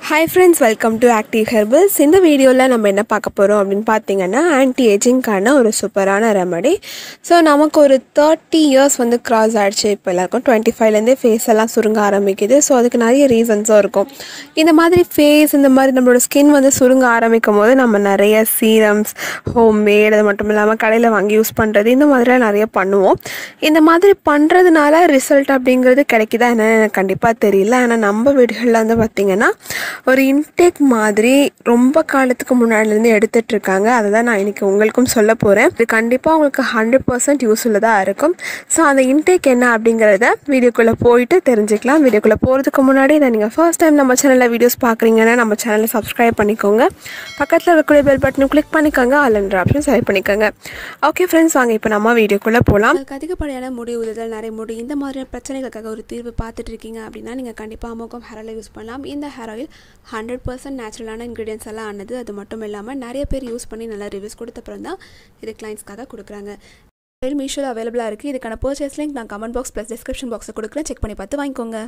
hi friends welcome to Active Herbals இந்த வீடியோவில் நம்ம என்ன பார்க்க போகிறோம் அப்படின்னு பார்த்தீங்கன்னா ஆன்டி ஏஜிங்க்கான ஒரு சூப்பரான ரெமடி ஸோ நமக்கு ஒரு தேர்ட்டி இயர்ஸ் வந்து கிராஸ் ஆகிடுச்சு இப்போ எல்லாருக்கும் டுவெண்ட்டி ஃபைவ்லேருந்தே ஃபேஸ் எல்லாம் சுருங்க ஆரம்பிக்குது ஸோ அதுக்கு நிறைய ரீசன்ஸும் இருக்கும் இந்த மாதிரி ஃபேஸ் இந்த மாதிரி நம்மளோட ஸ்கின் வந்து சுருங்க ஆரம்பிக்கும் போது நம்ம நிறைய சீரம்ஸ் ஹோம் மேட் அது மட்டும் இல்லாமல் கடையில் வாங்கி யூஸ் பண்ணுறது இந்த மாதிரிலாம் நிறைய பண்ணுவோம் இந்த மாதிரி பண்ணுறதுனால ரிசல்ட் அப்படிங்கிறது கிடைக்குதா என்னன்னு எனக்கு கண்டிப்பாக தெரியல ஆனால் நம்ம வீடுகளில் வந்து பார்த்திங்கன்னா ஒரு இன்டேக் மாதிரி ரொம்ப காலத்துக்கு முன்னாடிலேருந்து எடுத்துட்டு இருக்காங்க அதை தான் நான் இன்றைக்கி உங்களுக்கும் சொல்ல போகிறேன் இது கண்டிப்பாக உங்களுக்கு ஹண்ட்ரட் பர்சன்ட் யூஸ்ஃபுல்லாக இருக்கும் ஸோ அந்த இன்டேக் என்ன அப்படிங்கிறத வீடியோக்குள்ளே போயிட்டு தெரிஞ்சுக்கலாம் வீடியோக்குள்ளே போகிறதுக்கு முன்னாடி இதை நீங்கள் ஃபர்ஸ்ட் டைம் நம்ம சேனலில் வீடியோஸ் பார்க்குறீங்கன்னா நம்ம சேனலை சப்ஸ்கிரைப் பண்ணிக்கோங்க பக்கத்தில் இருக்கக்கூடிய பெல் பட்டனை கிளிக் பண்ணிக்கோங்க அல்லன்ற ஆப்ஷன் செலக்ட் பண்ணிக்கோங்க ஓகே ஃப்ரெண்ட்ஸ் வாங்க இப்போ நம்ம வீடியோக்குள்ளே போகலாம் உங்களுக்கு அதிகப்படியான முடி உதல் நிறைய முடி இந்த மாதிரியான பிரச்சனைகளுக்காக ஒரு தீர்வு பார்த்துட்டு இருக்கீங்க அப்படின்னா நீங்கள் கண்டிப்பாக அமோகம் ஹேர் ஆயில் யூஸ் பண்ணலாம் இந்த ஹேர் ஆயில் ஹண்ட்ரட் பர்சன்ட் நேச்சுரலான இன்க்ரீடியன்ஸ் எல்லாம் ஆனது அது மட்டும் இல்லாமல் நிறைய பேர் யூஸ் பண்ணி நல்லா ரிவ்யூஸ் கொடுத்த அப்புறம் தான் இது கிளைண்ட்ஸ்க்காக கொடுக்குறாங்க ஆயில் மீஷோவில் அவைலபிளாக இருக்குது இதுக்கான பர்ச்சேஸ் லிங்க் நான் கமெண்ட் பாக்ஸ் ப்ளஸ் டிஸ்கிரிப்ஷன் பாக்ஸில் கொடுக்குறேன் செக் பண்ணி பார்த்து வாங்கிக்கோங்க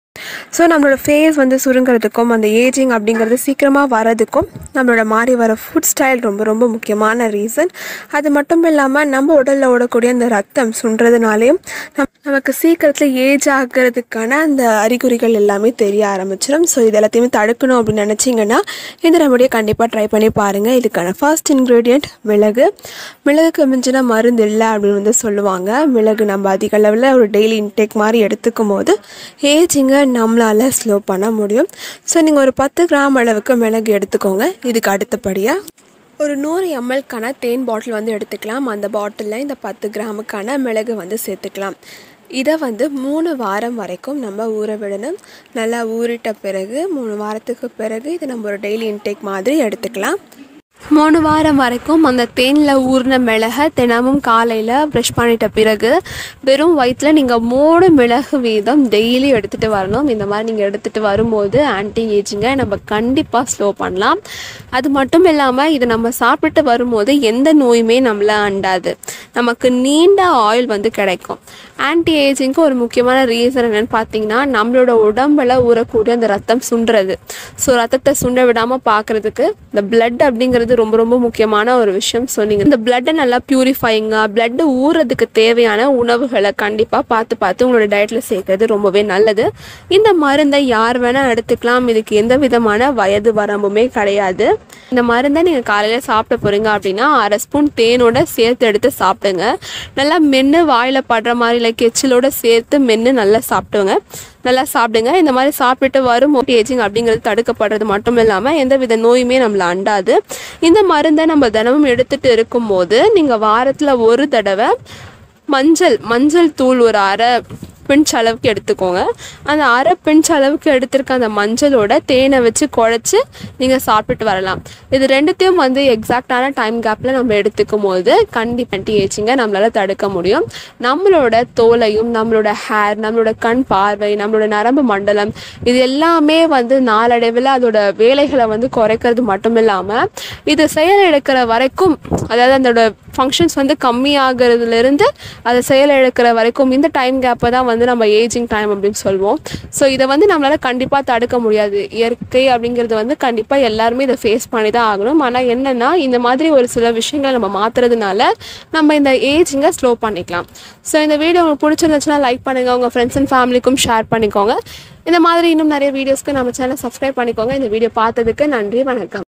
ஸோ நம்மளோட ஃபேஸ் வந்து சுருங்கிறதுக்கும் அந்த ஏஜிங் அப்படிங்கிறது சீக்கிரமாக வரதுக்கும் நம்மளோட மாறி வர ஃபுட் ஸ்டைல் ரொம்ப ரொம்ப முக்கியமான ரீசன் அது மட்டும் இல்லாமல் நம்ம உடலில் ஓடக்கூடிய அந்த ரத்தம் சுண்டுறதுனாலையும் நம் நமக்கு சீக்கிரத்தில் ஏஜ் ஆகிறதுக்கான அந்த அறிகுறிகள் எல்லாமே தெரிய ஆரம்பிச்சிடும் ஸோ இது எல்லாத்தையுமே தடுக்கணும் அப்படின்னு நினச்சிங்கன்னா இந்த ரெமடியை கண்டிப்பாக ட்ரை பண்ணி பாருங்கள் இதுக்கான ஃபர்ஸ்ட் இன்க்ரீடியண்ட் மிளகு மிளகுக்கு மிஞ்சின மருந்து இல்லை அப்படின்னு வந்து சொல்லுவாங்க மிளகு நம்ம அதிக அளவில் ஒரு டெய்லி இன்டேக் மாதிரி எடுத்துக்கும் போது ஏஜிங்கை நம்மளால் ஸ்லோ பண்ண முடியும் ஸோ நீங்கள் ஒரு பத்து கிராம் அளவுக்கு மிளகு எடுத்துக்கோங்க இதுக்கு அடுத்தபடியாக ஒரு நூறு எம்எல்க்கான தேன் பாட்டில் வந்து எடுத்துக்கலாம் அந்த பாட்டிலில் இந்த பத்து கிராமுக்கான மிளகு வந்து சேர்த்துக்கலாம் இதை வந்து மூணு வாரம் வரைக்கும் நம்ம ஊற விடணும் நல்லா ஊறிட்ட பிறகு மூணு வாரத்துக்கு பிறகு இதை நம்ம ஒரு டெய்லி இன்டேக் மாதிரி எடுத்துக்கலாம் மூணு வாரம் வரைக்கும் அந்த தேனில் ஊறின மிளகை தினமும் காலையில் ப்ரஷ் பண்ணிட்ட பிறகு வெறும் வயிற்றில் நீங்கள் மூணு மிளகு வீதம் டெய்லி எடுத்துகிட்டு வரணும் இந்த மாதிரி நீங்கள் எடுத்துகிட்டு வரும்போது ஆன்டி ஏஜிங்கை நம்ம கண்டிப்பாக ஸ்லோ பண்ணலாம் அது மட்டும் இல்லாமல் இதை நம்ம சாப்பிட்டு வரும்போது எந்த நோயுமே நம்மளை அண்டாது நமக்கு நீண்ட ஆயில் வந்து கிடைக்கும் ஆன்டி ஏஜிங்க்கு ஒரு முக்கியமான ரீசன் என்னென்னு பார்த்தீங்கன்னா நம்மளோட உடம்புல ஊறக்கூடிய அந்த ரத்தம் சுண்டுறது ஸோ ரத்தத்தை சுண்ட விடாமல் பார்க்குறதுக்கு இந்த பிளட் அப்படிங்கிறது ரொம்ப ரொம்ப முக்கியமான ஒரு விஷயம் ஸோ நீங்கள் இந்த பிளட்டை நல்லா பியூரிஃபைங்காக பிளட்டு ஊறதுக்கு தேவையான உணவுகளை கண்டிப்பாக பார்த்து பார்த்து உங்களோட டயட்டில் சேர்க்கறது ரொம்பவே நல்லது இந்த மருந்தை யார் வேணால் எடுத்துக்கலாம் இதுக்கு எந்த விதமான வயது வரம்புமே கிடையாது இந்த மருந்தை நீங்கள் காலையில் சாப்பிட போகிறீங்க அப்படின்னா அரை ஸ்பூன் தேனோட சேர்த்து எடுத்து சாப்பிடுங்க நல்லா மென்று வாயில் படுற மாதிரி இல்லை கெச்சிலோட சேர்த்து மென்று நல்லா சாப்பிடுங்க நல்லா சாப்பிடுங்க இந்த மாதிரி சாப்பிட்டு வரும் ஏஜிங் அப்படிங்கிறது தடுக்கப்படுறது மட்டும் இல்லாமல் எந்த வித நோயுமே நம்மளை அண்டாது இந்த மருந்தை நம்ம தினமும் எடுத்துகிட்டு இருக்கும்போது நீங்கள் வாரத்தில் ஒரு தடவை மஞ்சள் மஞ்சள் தூள் ஒரு அரை பிஞ்ச் அளவுக்கு எடுத்துக்கோங்க அந்த அரை பிஞ்ச் அளவுக்கு எடுத்திருக்க அந்த மஞ்சளோட தேனை வச்சு குழச்சி நீங்கள் சாப்பிட்டு வரலாம் இது ரெண்டுத்தையும் வந்து எக்ஸாக்டான டைம் கேப்பில் நம்ம எடுத்துக்கும் போது கண்டிப்பாக ஏச்சிங்க நம்மளால் தடுக்க முடியும் நம்மளோட தோலையும் நம்மளோட ஹேர் நம்மளோட கண் பார்வை நம்மளோட நரம்பு மண்டலம் இது எல்லாமே வந்து நாளடைவில் அதோட வேலைகளை வந்து குறைக்கிறது மட்டும் இல்லாமல் இது செயலிழக்கிற வரைக்கும் அதாவது அதோட ஃபங்க்ஷன்ஸ் வந்து கம்மியாகிறதுலேருந்து அதை செயலிழக்கிற வரைக்கும் இந்த டைம் கேப்பை தான் வந்து நம்ம ஏஜிங் டைம் அப்படின்னு சொல்லுவோம் ஸோ இதை வந்து நம்மளால் கண்டிப்பாக தடுக்க முடியாது இயற்கை அப்படிங்கிறது வந்து கண்டிப்பாக எல்லாருமே இதை ஃபேஸ் பண்ணி தான் ஆகணும் ஆனால் என்னென்னா இந்த மாதிரி ஒரு சில விஷயங்களை நம்ம மாற்றுறதுனால நம்ம இந்த ஏஜிங்கை ஸ்லோ பண்ணிக்கலாம் ஸோ இந்த வீடியோ உங்களுக்கு பிடிச்சிருந்துச்சுன்னா லைக் பண்ணுங்கள் உங்கள் ஃப்ரெண்ட்ஸ் அண்ட் ஃபேமிலிக்கும் ஷேர் பண்ணிக்கோங்க இந்த மாதிரி இன்னும் நிறைய வீடியோஸ்க்கு நம்ம சேனல் சப்ஸ்கிரைப் பண்ணிக்கோங்க இந்த வீடியோ பார்த்ததுக்கு நன்றி வணக்கம்